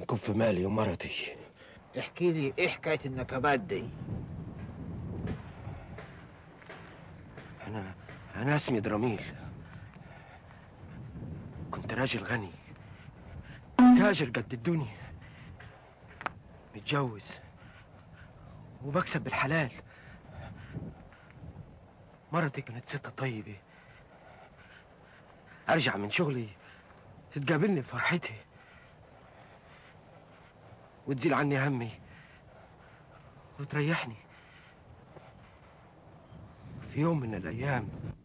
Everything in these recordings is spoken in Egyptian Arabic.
تكب في مالي ومرتي احكي لي ايه حكايه النكبات دي أنا أنا اسمي دراميل كنت راجل غني تاجر قد الدنيا متجوز وبكسب بالحلال مرتي كانت ست طيبة أرجع من شغلي تقابلني بفرحتي وتزيل عني همي وتريحني في يوم من الأيام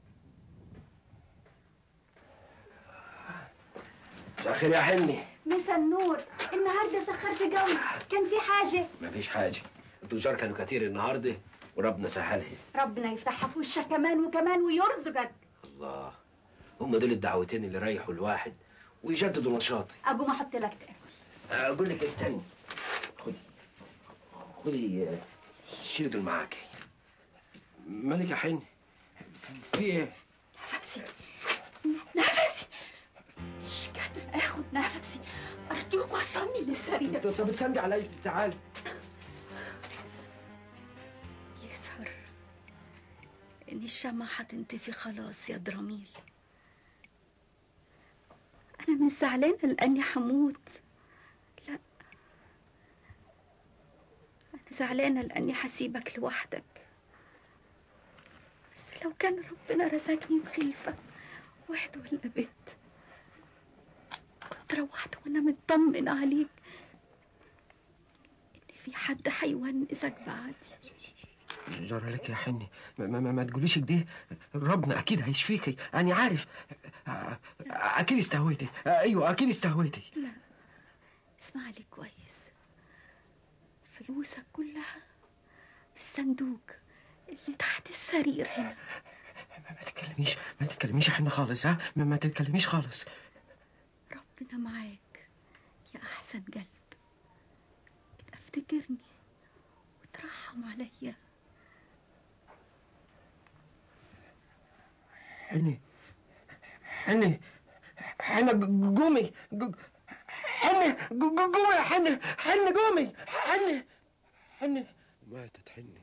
آخر يا حني مسا النور النهارده سخرت جو كان في حاجه مفيش حاجة التجار كانوا كتير النهاردة وربنا سهلها ربنا يفتحها في وشك كمان وكمان ويرزقك الله هم دول الدعوتين اللي ريحوا الواحد ويجددوا نشاطي ابو ما احط لك تاكل اقول لك استني خدي خدي آه، شيلي دول معاكي مالك يا حني في ايه نفسي نفسي مش قادر اخد نفسي ارجوك وصلني للسرير طب طب تسندي عليا تعالي يظهر ان الشمعة هتنطفي خلاص يا دراميل انا مش زعلانة لاني هموت لا انا زعلانة لاني هسيبك لوحدك بس لو كان ربنا رزقني بخلفة واحد ولا بنت كنت روحت وانا مطمن عليك ان في حد هيونسك بعدي جرى لك يا حني ما, ما, ما تقوليش كده ربنا اكيد هيشفيكي انا عارف آه، اكيد استهويتي آه، ايوه اكيد استهويتي لا اسمع لي كويس فلوسك كلها في الصندوق اللي تحت السرير هنا ما تتكلميش ما تتكلميش يا حني خالص ها ما, ما تتكلميش خالص ربنا معاك يا احسن قلب افتكرني وترحم عليا حني حني حني ج- قومي ج- حني ج- ج- قومي يا حني حني قومي حني حني ماتت حني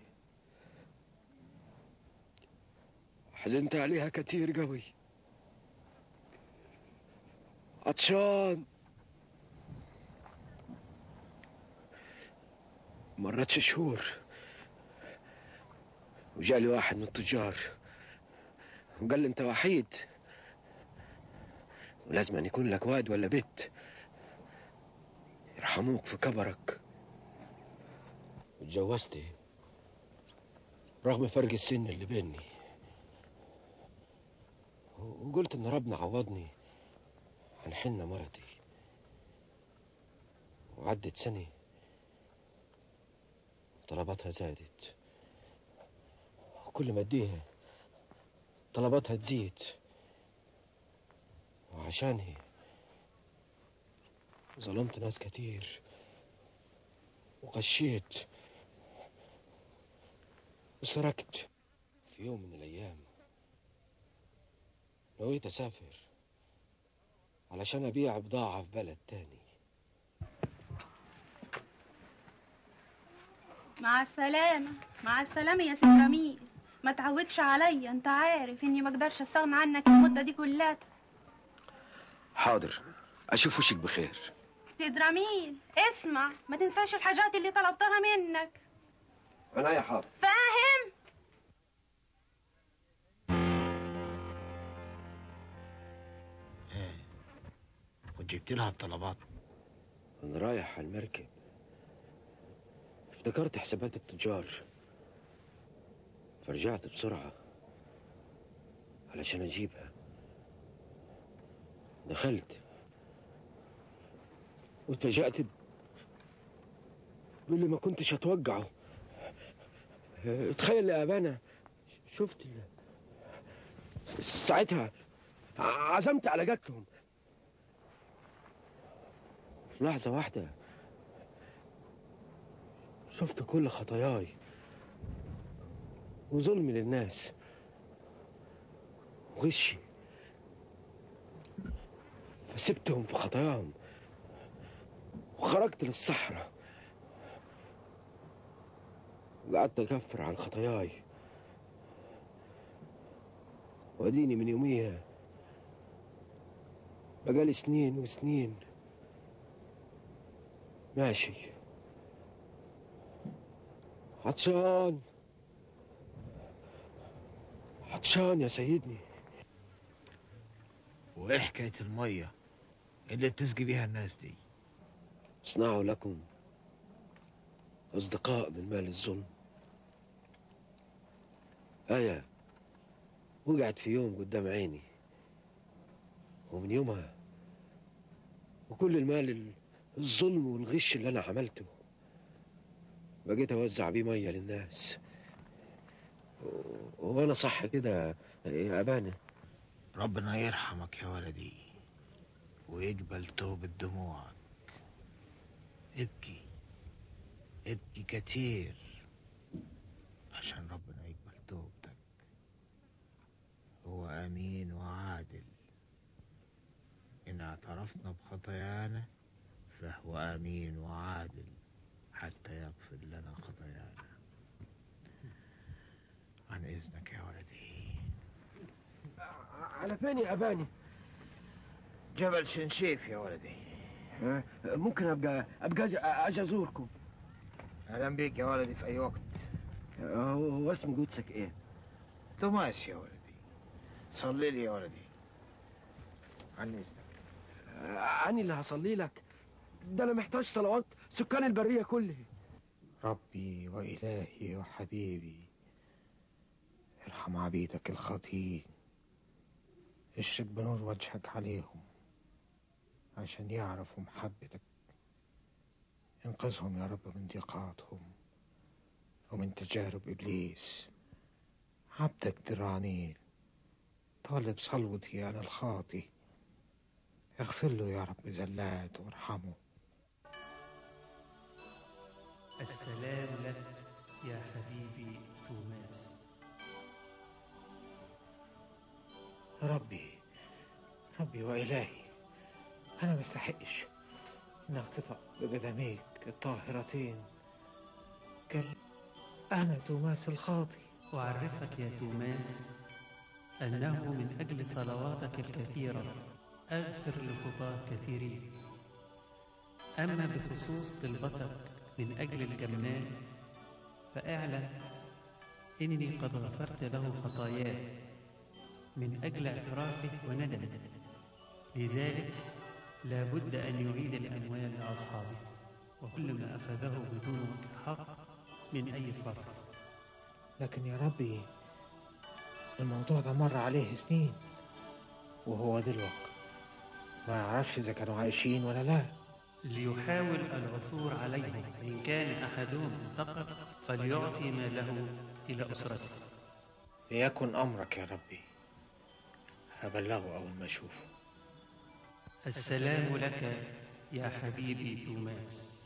حزنت عليها كتير قوي عطشان مرتش شهور وجالي واحد من التجار وقال لي انت وحيد ولازم أن يكون لك واد ولا بنت يرحموك في كبرك واتجوزتي رغم فرق السن اللي بيني وقلت ان ربنا عوضني عن حنة مرتي وعدت سنة طلباتها زادت وكل ما اديها طلباتها تزيد وعشانها ظلمت ناس كتير وغشيت وسرقت في يوم من الأيام نويت أسافر علشان أبيع بضاعة في بلد تاني مع السلامة مع السلامة يا سي جميل ما تعودش عليا انت عارف اني ما اقدرش استغنى عنك المدة دي كلها حاضر أشوف وشك بخير سيد رميل اسمع ما تنساش الحاجات اللي طلبتها منك أنا يا حاضر فاهم وجبت لها الطلبات أنا رايح على المركب افتكرت حسابات التجار فرجعت بسرعة علشان أجيبها دخلت واتفاجأت ب- باللي ما كنتش أتوقعه اه، تخيل يا أبانا شفت ال- ساعتها عزمت على قتلهم في لحظة واحدة شفت كل خطاياي وظلمي للناس وغشي فسبتهم في خطاياهم وخ... وخرجت للصحراء وقعدت أكفر عن خطاياي وأديني من يوميها بقالي سنين وسنين ماشي عطشان عطشان يا سيدني وايه حكاية المية اللي بتسقي بيها الناس دي اصنعوا لكم أصدقاء من مال الظلم آية وقعت في يوم قدام عيني ومن يومها وكل المال ال- الظلم والغش اللي أنا عملته بقيت أوزع بيه مية للناس و- وأنا صح كده يا أبانا ربنا يرحمك يا ولدي ويقبل توبة دموعك ابكي ابكي كتير عشان ربنا يقبل توبتك هو أمين وعادل إن اعترفنا بخطايانا فهو أمين وعادل حتى يغفر لنا خطايانا عن إذنك يا ولدي على فين يا أباني جبل شنشيف يا ولدي ممكن أبقى أبقى أجي- أجي أزوركم أهلا بيك يا ولدي في أي وقت هو اسم قدسك إيه؟ توماس يا ولدي صلي لي يا ولدي عن إذنك أنا اللي هصلي لك ده أنا محتاج صلوات سكان البرية كلها ربي وإلهي وحبيبي ارحم عبيدك الخاطئين اشرق بنور وجهك عليهم عشان يعرفوا محبتك انقذهم يا رب من ضيقاتهم ومن تجارب إبليس عبدك درانيل طالب صلوتي أنا الخاطي اغفر له يا رب زلاته وارحمه السلام لك يا حبيبي توماس ربي ربي وإلهي أنا مستحقش إن أغتطأ بقدميك الطاهرتين قال أنا توماس الخاطي أعرفك يا توماس أنه من أجل صلواتك الكثيرة أغفر لخطاة كثيرين أما بخصوص طلبتك من أجل الجمال فاعلم إني قد غفرت له خطاياه من أجل اعترافه وندمه لذلك لا بد أن يعيد الأموال لأصحابه وكل ما أخذه بدون وجه حق من أي فرق لكن يا ربي الموضوع ده مر عليه سنين وهو دلوقتي ما يعرفش إذا كانوا عايشين ولا لا ليحاول العثور عليهم إن كان أحدهم انتقل فليعطي ماله إلى أسرته ليكن أمرك يا ربي هبلغه أول ما أشوفه السلام لك يا حبيبي توماس